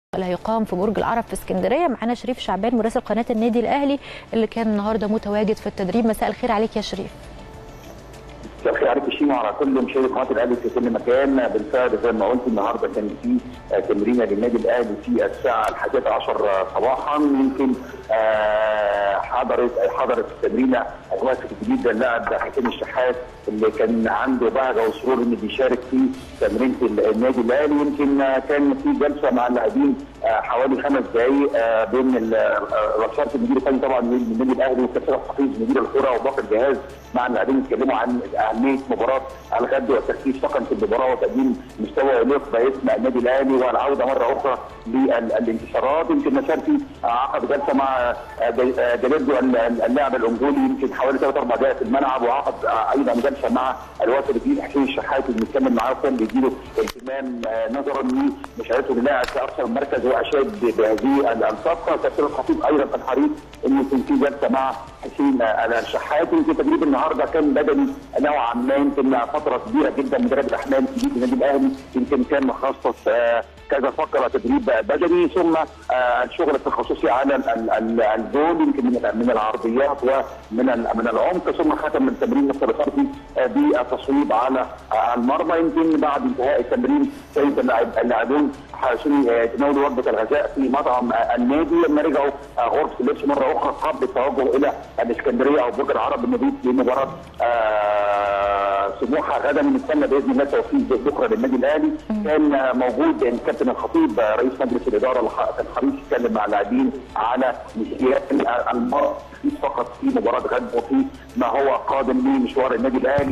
اللي هيقام في برج العرب في اسكندريه معانا شريف شعبان مراسل قناه النادي الاهلي اللي كان النهارده متواجد في التدريب مساء الخير عليك يا شريف مساء الخير عليك شيمو وعلى كل مشاهدي قناه الاهلي في كل مكان بالفعل زي ما قلت النهارده كان في تمرينه للنادي الاهلي في الساعه الحادية عشر صباحا يمكن حضرت حضرت التمرينه الوافد الجديد اللاعب حسين الشحات اللي كان عنده بهجه وسرور انه بيشارك في تمرينه النادي الاهلي يمكن كان في جلسه مع اللاعبين حوالي خمس دقائق بين رشاره المدير الفني طبعا للنادي الاهلي وكابتن الحفيظ مدير الكره وباقي الجهاز مع اللاعبين اتكلموا عن اهميه مباراه الغد والتركيز فقط في المباراه وتقديم مستوى يليق باسم النادي الاهلي والعوده مره اخرى للانتصارات يمكن مشاركي عقد جلسه مع جليردو اللاعب الانجولي يمكن حوالي ثلاث اربع دقائق في الملعب وعقد ايضا جلسه مع الوافد الجديد حسين الشحات اللي بيتكلم معاه وكان بيديله اهتمام نظرا لمشاركته للاعب في اكثر من مركز واشاد بهذه الصفقه كابتن الخطيب ايضا كان حريص انه يكون في جلسه مع حسين الشحات يمكن تدريب النهارده كان بدني نوعا ما يمكن فتره كبيره جدا مدرب الاحمال في النادي الاهلي يمكن كان مخصص كذا فقره تدريب بدني ثم الشغل التخصصي على الجول يمكن من العرضيات ومن من العمق ثم ختم التمرين مستر الفردي بالتصويب على المرمى يمكن بعد انتهاء التمرين كانت اللاعبون عشان يتناولوا وجبه الغذاء في مطعم النادي لما رجعوا غرفه اللبس مره اخرى قبل التوجه الى الاسكندريه او برج العرب المبيت لمباراه سموحه غدا نستنى باذن الله توفيق بكره للنادي الاهلي كان موجود الكابتن الخطيب رئيس مجلس الاداره كان حريص يتكلم مع اللاعبين على نسيان المرض فقط في مباراه غد وفي ما هو قادم لمشوار النادي الاهلي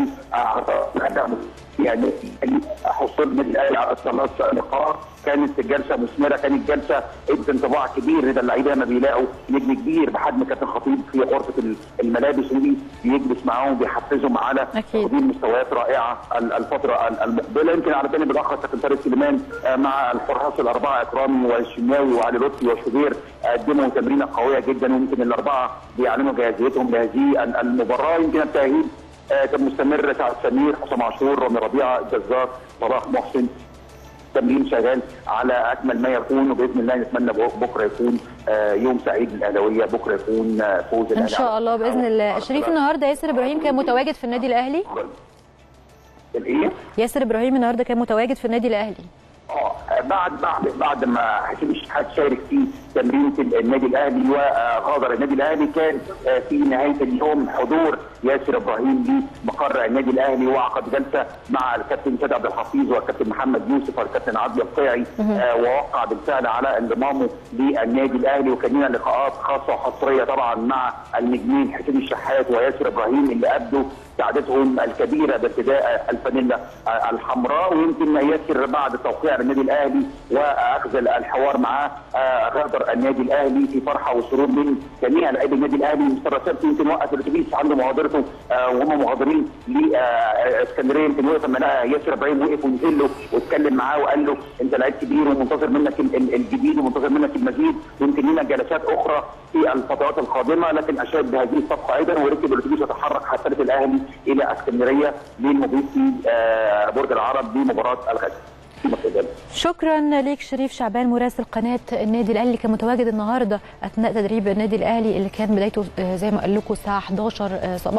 يعني حصول النادي الاهلي على ثلاث نقاط كانت جلسه مثمره كانت جلسه ادت انطباع كبير لدى اللعيبه لما بيلاقوا نجم كبير بحجم كابتن خطيب في غرفه الملابس اللي بيجلس معاهم بيحفزهم على تقديم مستويات رائعه الفتره المقبله يمكن على الجانب الاخر كابتن فارس سليمان مع الحراس الاربعه اكرامي والشناوي وعلي لطفي وشوبير قدموا تمرينه قويه جدا ويمكن الاربعه بيعلنوا جاهزيتهم لهذه المباراه يمكن التاهيل كان مستمر سعد سمير حسام عاشور رامي ربيعه الجزار صلاح محسن تمرين شغال على اكمل ما يكون وباذن الله نتمنى بكره يكون يوم سعيد للاهلاويه بكره يكون فوز ان شاء الله باذن الله شريف النهارده ياسر ابراهيم كان متواجد في النادي الاهلي الايه ياسر ابراهيم النهارده كان متواجد في النادي الاهلي اه بعد بعد بعد ما حسين الشحات شارك في تمرينه النادي الاهلي وغادر النادي الاهلي كان في نهايه اليوم حضور ياسر ابراهيم لمقر النادي الاهلي وعقد جلسه مع الكابتن سيد عبد الحفيظ والكابتن محمد يوسف والكابتن عادل القيعي ووقع بالفعل على انضمامه للنادي الاهلي وكان لنا لقاءات خاصه وحصريه طبعا مع النجمين حسين الشحات وياسر ابراهيم اللي ابدوا سعادتهم الكبيره بارتداء الفانيلا الحمراء ويمكن ياسر بعد توقيع النادي الاهلي واخذ الحوار معاه غادر النادي الاهلي في فرحه وسرور من جميع لاعبي النادي الاهلي مستر سبتي يمكن وقف الاتوبيس عنده مغادرته وهم مغادرين لاسكندريه يمكن وقف لما لقى ياسر ابراهيم وقف ونزل له واتكلم معاه وقال له انت لعيب كبير ومنتظر منك الجديد ومنتظر منك المزيد يمكن لنا جلسات اخرى في الفترات القادمه لكن اشاد بهذه الصفقه ايضا وركب الاتوبيس وتحرك حتى الاهلي الى اسكندريه للمبيت في برج العرب لمباراه الغد شكرا ليك شريف شعبان مراسل قناه النادي الاهلي اللي كان متواجد النهارده اثناء تدريب النادي الاهلي اللي كان بدايته زي ما قال لكم الساعه 11 صباحا